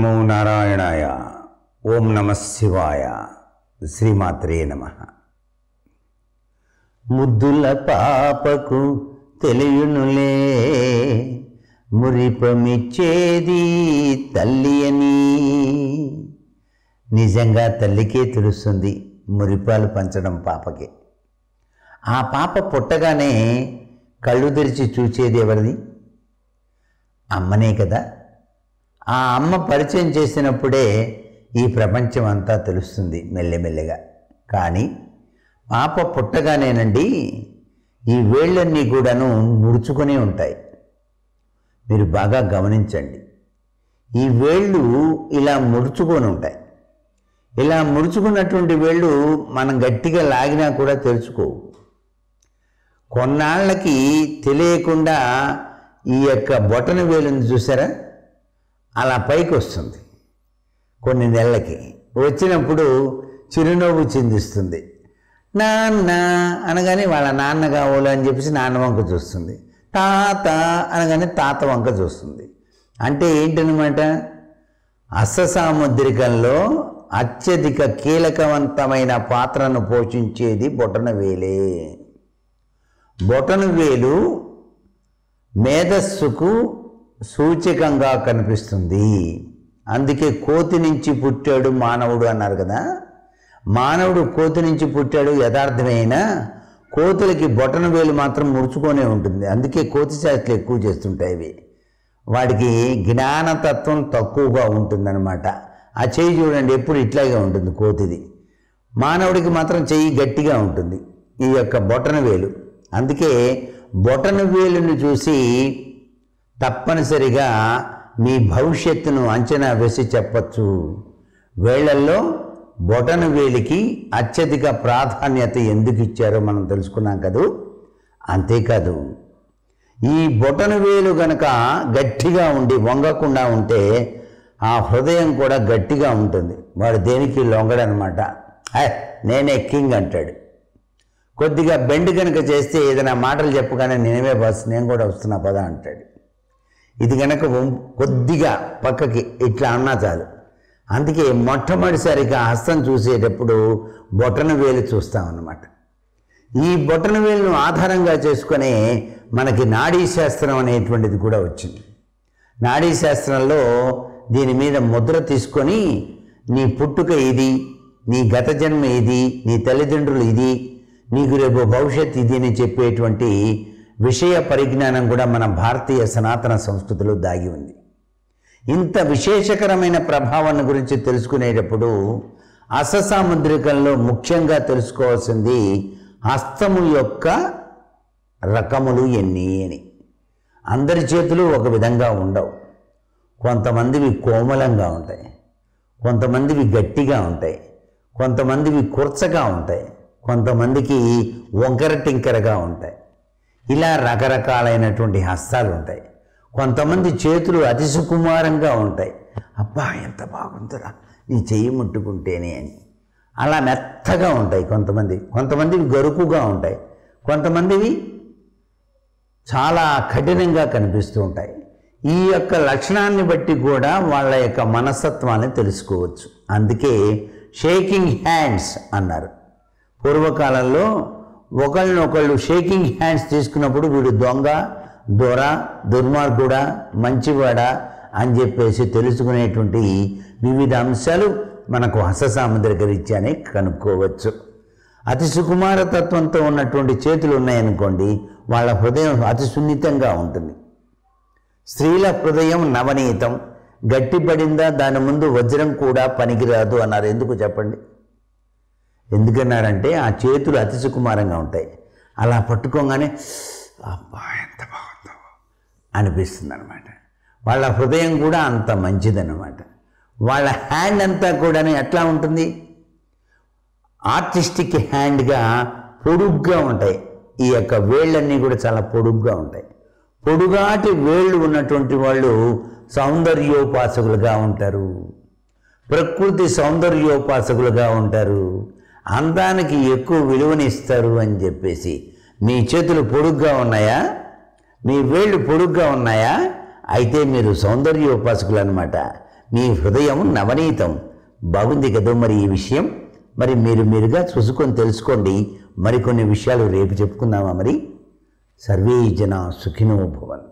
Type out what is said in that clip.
నమో నారాయణాయ ఓం నమ శివాయ శ్రీమాత్రే నమ ముద్దుల పాపకు తెలియనులే మురిపమిచ్చేది తల్లి అని నిజంగా తల్లికే తెలుస్తుంది మురిపాలు పంచడం పాపకి ఆ పాప పుట్టగానే కళ్ళు తెరిచి చూచేది ఎవరిది అమ్మనే కదా ఆ అమ్మ పరిచయం చేసినప్పుడే ఈ ప్రపంచం అంతా తెలుస్తుంది మెల్లెమెల్లగా కానీ పాప పుట్టగానేనండి ఈ వేళ్ళన్నీ కూడాను ముడుచుకొని ఉంటాయి మీరు బాగా గమనించండి ఈ వేళ్ళు ఇలా ముడుచుకొని ఉంటాయి ఇలా ముడుచుకున్నటువంటి వేళ్ళు మనం గట్టిగా లాగినా కూడా తెరుచుకోవు కొన్నాళ్ళకి తెలియకుండా ఈ యొక్క బొటన వేలుని చూసారా అలా పైకి వస్తుంది కొన్ని నెలలకి వచ్చినప్పుడు చిరునవ్వు చిందిస్తుంది నాన్న అనగానే వాళ్ళ నాన్న కావాలి అని చెప్పేసి నాన్న వంక చూస్తుంది తాత అనగానే తాత వంక చూస్తుంది అంటే ఏంటనమాట అస్ససాముద్రికంలో అత్యధిక కీలకవంతమైన పాత్రను పోషించేది బొటన వేలే బొటన వేలు మేధస్సుకు సూచకంగా కనిపిస్తుంది అందుకే కోతి నుంచి పుట్టాడు మానవుడు అన్నారు కదా మానవుడు కోతి నుంచి పుట్టాడు యథార్థమైన కోతులకి బొటన వేలు మాత్రం ముడుచుకొనే ఉంటుంది అందుకే కోతి శాస్త్రం ఎక్కువ చేస్తుంటాయి ఇవి వాడికి జ్ఞానతత్వం తక్కువగా ఉంటుందన్నమాట ఆ చెయ్యి చూడండి ఎప్పుడు ఇట్లాగే ఉంటుంది కోతిది మానవుడికి మాత్రం చెయ్యి గట్టిగా ఉంటుంది ఈ యొక్క బొటన వేలు అందుకే బొటన వేలుని చూసి తప్పనిసరిగా మీ భవిష్యత్తును అంచనా వేసి చెప్పచ్చు వేళ్లల్లో బొటన వేలికి అత్యధిక ప్రాధాన్యత ఎందుకు ఇచ్చారో మనం తెలుసుకున్నాం కదూ అంతేకాదు ఈ బొటన వేలు గనక గట్టిగా ఉండి వంగకుండా ఉంటే ఆ హృదయం కూడా గట్టిగా ఉంటుంది వాడు దేనికి లొంగడనమాట "హే, నేనే కింగ్ అంటాడు కొద్దిగా బెండ్ కనుక చేస్తే ఏదైనా మాటలు చెప్పగానే నేనే బస్ నేను కూడా వస్తున్నా పదా అంటాడు ఇది కనుక వం- కొద్దిగా పక్కకి ఇట్లా అన్నా చాలు అందుకే మొట్టమొదటిసారిగా హస్తం చూసేటప్పుడు బొటన వేలు చూస్తామన్నమాట ఈ బొటన వేలును ఆధారంగా చేసుకొని మనకి నాడీ శాస్త్రం అనేటువంటిది కూడా వచ్చింది నాడీ శాస్త్రంలో దీని మీద ముద్ర తీసుకొని నీ పుట్టుక ఇది నీ గత జన్మ ఇది నీ తల్లిదండ్రులు ఇది నీకు రేపు భవిష్యత్ ఇది అని చెప్పేటువంటి విషయ పరిజ్ఞానం కూడా మన భారతీయ సనాతన సంస్కృతిలో దాగి ఉంది ఇంత విశేషకరమైన ప్రభావాన్ని గురించి తెలుసుకునేటప్పుడు అససాముద్రికంలో ముఖ్యంగా తెలుసుకోవాల్సింది హస్తము యొక్క రకములు ఎన్ని అని అందరి చేతులు ఒక విధంగా ఉండవు కొంతమందివి కోమలంగా ఉంటాయి కొంతమందివి గట్టిగా ఉంటాయి కొంతమందివి కుర్చగా ఉంటాయి కొంతమందికి వంకర టింకరగా ఉంటాయి ఇలా రకరకాలైనటువంటి హస్తాలు ఉంటాయి కొంతమంది చేతులు అతి సుకుమారంగా ఉంటాయి అబ్బా ఎంత బాగుందిరా నీ చెయ్యి ముట్టుకుంటేనే అని అలా మెత్తగా ఉంటాయి కొంతమంది కొంతమందివి గరుకుగా ఉంటాయి కొంతమందివి చాలా కఠినంగా కనిపిస్తూ ఉంటాయి ఈ యొక్క లక్షణాన్ని బట్టి కూడా వాళ్ళ యొక్క మనస్తత్వాన్ని తెలుసుకోవచ్చు అందుకే షేకింగ్ హ్యాండ్స్ అన్నారు పూర్వకాలంలో ఒకళ్ళనొకళ్ళు షేకింగ్ హ్యాండ్స్ తీసుకున్నప్పుడు వీడు దొంగ దొర దుర్మార్గుడా మంచివాడా అని చెప్పేసి తెలుసుకునేటువంటి వివిధ అంశాలు మనకు హస్తసాముద్రిక రీత్యానే కనుక్కోవచ్చు అతి సుకుమార తత్వంతో ఉన్నటువంటి చేతులు ఉన్నాయనుకోండి వాళ్ళ హృదయం అతి సున్నితంగా ఉంటుంది స్త్రీల హృదయం నవనీతం గట్టిపడిందా దాని ముందు వజ్రం కూడా పనికిరాదు అన్నారు ఎందుకు చెప్పండి ఎందుకన్నారంటే ఆ చేతులు అతి సుకుమారంగా ఉంటాయి అలా పట్టుకోగానే అబ్బా ఎంత బాగుందో అనిపిస్తుంది అనమాట వాళ్ళ హృదయం కూడా అంత మంచిదన్నమాట వాళ్ళ హ్యాండ్ అంతా కూడా ఎట్లా ఉంటుంది ఆర్టిస్టిక్ హ్యాండ్గా పొడుగ్గా ఉంటాయి ఈ యొక్క వేళ్ళన్నీ కూడా చాలా పొడుగ్గా ఉంటాయి పొడుగాటి వేళ్ళు ఉన్నటువంటి వాళ్ళు సౌందర్యోపాసకులుగా ఉంటారు ప్రకృతి సౌందర్యోపాసకులుగా ఉంటారు అందానికి ఎక్కువ విలువనిస్తారు అని చెప్పేసి మీ చేతులు పొడుగ్గా ఉన్నాయా మీ వేళ్ళు పొడుగ్గా ఉన్నాయా అయితే మీరు సౌందర్యోపాసకులు అనమాట మీ హృదయం నవనీతం బాగుంది కదా మరి ఈ విషయం మరి మీరు మీరుగా చూసుకొని తెలుసుకోండి మరికొన్ని విషయాలు రేపు చెప్పుకుందామా మరి సర్వే జన సుఖినో భవన్